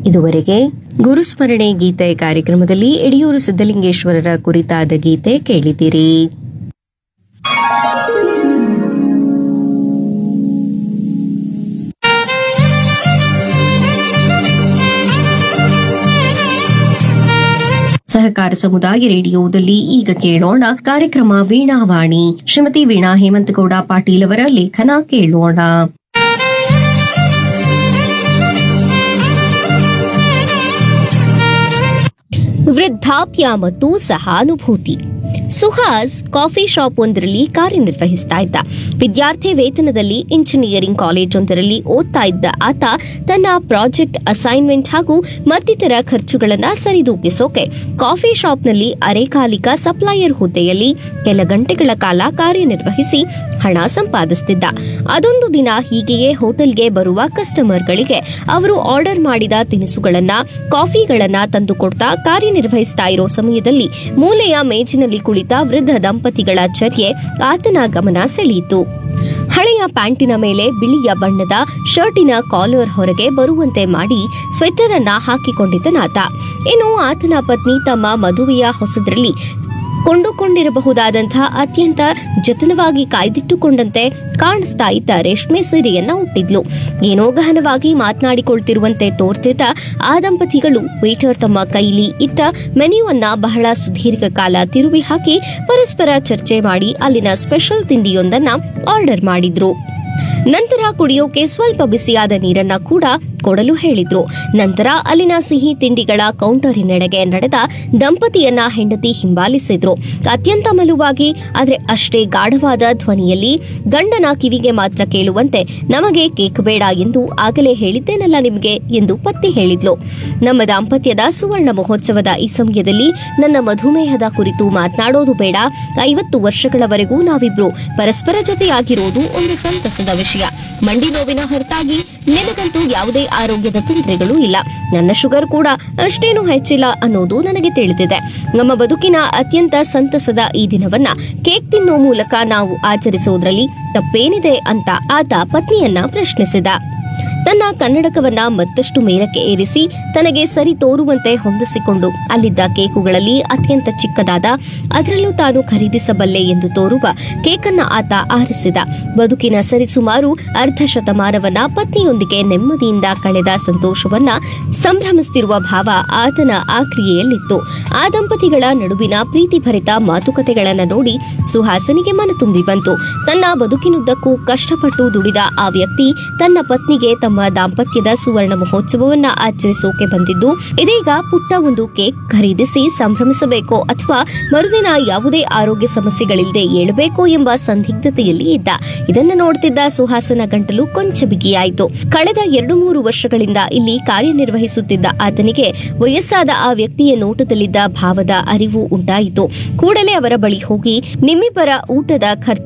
ಇದುವರೆಗೆ ಗುರುಸ್ಮರಣೆ ಗೀತೆ ಕಾರ್ಯಕ್ರಮದಲ್ಲಿ ಯಡಿಯೂರು ಸಿದ್ದಲಿಂಗೇಶ್ವರರ ಕುರಿತಾದ ಗೀತೆ ಕೇಳಿದಿರಿ ಸಹಕಾರ ಸಮುದಾಯ ರೇಡಿಯೋದಲ್ಲಿ ಈಗ ಕೇಳೋಣ ಕಾರ್ಯಕ್ರಮ ವೀಣಾವಾಣಿ ಶ್ರೀಮತಿ ವೀಣಾ ಹೇಮಂತಗೌಡ ಪಾಟೀಲ್ ಅವರ ಲೇಖನ ಕೇಳೋಣ ವೃದ್ಧಾಪ್ಯ ಮತ್ತು ಸಹಾನುಭೂತಿ ಸುಹಾಸ್ ಕಾಫಿ ಶಾಪ್ ಒಂದರಲ್ಲಿ ಕಾರ್ಯನಿರ್ವಹಿಸ್ತಾ ಇದ್ದ ವಿದ್ಯಾರ್ಥಿ ವೇತನದಲ್ಲಿ ಇಂಜಿನಿಯರಿಂಗ್ ಕಾಲೇಜ್ ಒಂದರಲ್ಲಿ ಓದ್ತಾ ಇದ್ದ ಆತ ತನ್ನ ಪ್ರಾಜೆಕ್ಟ್ ಅಸೈನ್ಮೆಂಟ್ ಹಾಗೂ ಮತ್ತಿತರ ಖರ್ಚುಗಳನ್ನ ಸರಿದೂಗಿಸೋಕೆ ಕಾಫಿ ಶಾಪ್ನಲ್ಲಿ ಅರೆಕಾಲಿಕ ಸಪ್ಲೈಯರ್ ಹುದ್ದೆಯಲ್ಲಿ ಕೆಲ ಗಂಟೆಗಳ ಕಾಲ ಕಾರ್ಯನಿರ್ವಹಿಸಿ ಹಣ ಸಂಪಾದಿಸುತ್ತಿದ್ದ ಅದೊಂದು ದಿನ ಹೀಗೆಯೇ ಹೋಟೆಲ್ಗೆ ಬರುವ ಕಸ್ಟಮರ್ಗಳಿಗೆ ಅವರು ಆರ್ಡರ್ ಮಾಡಿದ ತಿನಿಸುಗಳನ್ನ ಕಾಫಿಗಳನ್ನ ತಂದುಕೊಡ್ತಾ ಕಾರ್ಯನಿರ್ವಹಿಸ್ತಾ ಇರೋ ಸಮಯದಲ್ಲಿ ಮೂಲೆಯ ಮೇಜಿನಲ್ಲಿ ಕುಳಿತ ವೃದ್ಧ ದಂಪತಿಗಳ ಚರ್ಯೆ ಆತನ ಗಮನ ಸೆಳೆಯಿತು ಹಳೆಯ ಪ್ಯಾಂಟಿನ ಮೇಲೆ ಬಿಳಿಯ ಬಣ್ಣದ ಶರ್ಟಿನ ಕಾಲರ್ ಹೊರಗೆ ಬರುವಂತೆ ಮಾಡಿ ಸ್ವೆಟರ್ ಅನ್ನ ಹಾಕಿಕೊಂಡಿದ್ದನಾತ ಇನ್ನು ಆತನ ಪತ್ನಿ ತಮ್ಮ ಮದುವೆಯ ಹೊಸದರಲ್ಲಿ ಕೊಂಡುಕೊಂಡಿರಬಹುದಾದಂತಹ ಅತ್ಯಂತ ಜತನವಾಗಿ ಕಾಯ್ದಿಟ್ಟುಕೊಂಡಂತೆ ಕಾಣಿಸ್ತಾ ಇದ್ದ ರೇಷ್ಮೆ ಸೀರೆಯನ್ನ ಹುಟ್ಟಿದ್ಲು ಏನೋ ಗಹನವಾಗಿ ಮಾತನಾಡಿಕೊಳ್ತಿರುವಂತೆ ತೋರ್ತಿದ್ದ ಆ ದಂಪತಿಗಳು ವೇಟರ್ ತಮ್ಮ ಕೈಲಿ ಇಟ್ಟ ಮೆನ್ಯೂವನ್ನ ಬಹಳ ಸುದೀರ್ಘ ಕಾಲ ತಿರುವಿ ಹಾಕಿ ಪರಸ್ಪರ ಚರ್ಚೆ ಮಾಡಿ ಅಲ್ಲಿನ ಸ್ಪೆಷಲ್ ತಿಂಡಿಯೊಂದನ್ನ ಆರ್ಡರ್ ಮಾಡಿದ್ರು ನಂತರ ಕುಡಿಯೋಕೆ ಸ್ವಲ್ಪ ಬಿಸಿಯಾದ ನೀರನ್ನ ಕೂಡ ಕೊಡಲು ಹೇಳಿದ್ರು ನಂತರ ಅಲ್ಲಿನ ಸಿಹಿ ತಿಂಡಿಗಳ ಕೌಂಟರಿನೆಡೆಗೆ ನಡೆದ ದಂಪತಿಯನ್ನ ಹೆಂಡತಿ ಹಿಂಬಾಲಿಸಿದ್ರು ಅತ್ಯಂತ ಮಲುವಾಗಿ ಆದ್ರೆ ಅಷ್ಟೇ ಗಾಢವಾದ ಧ್ವನಿಯಲ್ಲಿ ಗಂಡನ ಕಿವಿಗೆ ಮಾತ್ರ ಕೇಳುವಂತೆ ನಮಗೆ ಕೇಕ್ ಬೇಡ ಎಂದು ಆಗಲೇ ಹೇಳಿದ್ದೇನಲ್ಲ ನಿಮಗೆ ಎಂದು ಪತ್ನಿ ಹೇಳಿದ್ಲು ನಮ್ಮ ದಾಂಪತ್ಯದ ಸುವರ್ಣ ಮಹೋತ್ಸವದ ಈ ಸಮಯದಲ್ಲಿ ನನ್ನ ಮಧುಮೇಹದ ಕುರಿತು ಮಾತನಾಡೋದು ಬೇಡ ಐವತ್ತು ವರ್ಷಗಳವರೆಗೂ ನಾವಿಬ್ರು ಪರಸ್ಪರ ಜೊತೆಯಾಗಿರೋದು ಒಂದು ಸಂತಸದ ವಿಷಯ ಮಂಡಿ ನೋವಿನ ಹೊರತಾಗಿ ನನಗಂತೂ ಯಾವುದೇ ಆರೋಗ್ಯದ ತೊಂದರೆಗಳು ಇಲ್ಲ ನನ್ನ ಶುಗರ್ ಕೂಡ ಅಷ್ಟೇನು ಹೆಚ್ಚಿಲ್ಲ ಅನ್ನೋದು ನನಗೆ ತಿಳಿದಿದೆ ನಮ್ಮ ಬದುಕಿನ ಅತ್ಯಂತ ಸಂತಸದ ಈ ದಿನವನ್ನ ಕೇಕ್ ತಿನ್ನೋ ಮೂಲಕ ನಾವು ಆಚರಿಸೋದ್ರಲ್ಲಿ ತಪ್ಪೇನಿದೆ ಅಂತ ಆತ ಪತ್ನಿಯನ್ನ ಪ್ರಶ್ನಿಸಿದ ತನ್ನ ಕನ್ನಡಕವನ್ನ ಮತ್ತಷ್ಟು ಮೇಲಕ್ಕೆ ಏರಿಸಿ ತನಗೆ ಸರಿ ತೋರುವಂತೆ ಹೊಂದಿಸಿಕೊಂಡು ಅಲ್ಲಿದ್ದ ಕೇಕುಗಳಲ್ಲಿ ಅತ್ಯಂತ ಚಿಕ್ಕದಾದ ಅದರಲ್ಲೂ ತಾನು ಖರೀದಿಸಬಲ್ಲೆ ಎಂದು ತೋರುವ ಕೇಕನ್ನ ಆತ ಆರಿಸಿದ ಬದುಕಿನ ಸರಿಸುಮಾರು ಅರ್ಧ ಶತಮಾನವನ್ನ ಪತ್ನಿಯೊಂದಿಗೆ ನೆಮ್ಮದಿಯಿಂದ ಕಳೆದ ಸಂತೋಷವನ್ನ ಸಂಭ್ರಮಿಸುತ್ತಿರುವ ಭಾವ ಆತನ ಆ ಕ್ರಿಯೆಯಲ್ಲಿತ್ತು ಆ ದಂಪತಿಗಳ ನಡುವಿನ ಪ್ರೀತಿಭರಿತ ಮಾತುಕತೆಗಳನ್ನ ನೋಡಿ ಸುಹಾಸನಿಗೆ ಮನ ತುಂಬಿ ಬಂತು ತನ್ನ ಬದುಕಿನುದ್ದಕ್ಕೂ ಕಷ್ಟಪಟ್ಟು ದುಡಿದ ಆ ವ್ಯಕ್ತಿ ತನ್ನ ಪತ್ನಿಗೆ ತಮ್ಮ ದಾಂಪತ್ಯದ ಸುವರ್ಣ ಮಹೋತ್ಸವವನ್ನ ಆಚರಿಸೋಕೆ ಬಂದಿದ್ದು ಇದೀಗ ಪುಟ್ಟ ಒಂದು ಕೇಕ್ ಖರೀದಿಸಿ ಸಂಭ್ರಮಿಸಬೇಕೋ ಅಥವಾ ಮರುದಿನ ಯಾವುದೇ ಆರೋಗ್ಯ ಸಮಸ್ಯೆಗಳಿಲ್ಲದೆ ಏಳಬೇಕೋ ಎಂಬ ಸಂದಿಗ್ಧತೆಯಲ್ಲಿ ಇದ್ದ ಇದನ್ನ ನೋಡ್ತಿದ್ದ ಸುಹಾಸನ ಗಂಟಲು ಕೊಂಚ ಬಿಗಿಯಾಯಿತು ಕಳೆದ ಎರಡು ಮೂರು ವರ್ಷಗಳಿಂದ ಇಲ್ಲಿ ಕಾರ್ಯನಿರ್ವಹಿಸುತ್ತಿದ್ದ ಆತನಿಗೆ ವಯಸ್ಸಾದ ಆ ವ್ಯಕ್ತಿಯ ನೋಟದಲ್ಲಿದ್ದ ಭಾವದ ಅರಿವು ಉಂಟಾಯಿತು ಕೂಡಲೇ ಅವರ ಬಳಿ ಹೋಗಿ ನಿಮ್ಮಿಬ್ಬರ ಊಟದ ಖರ್ಚು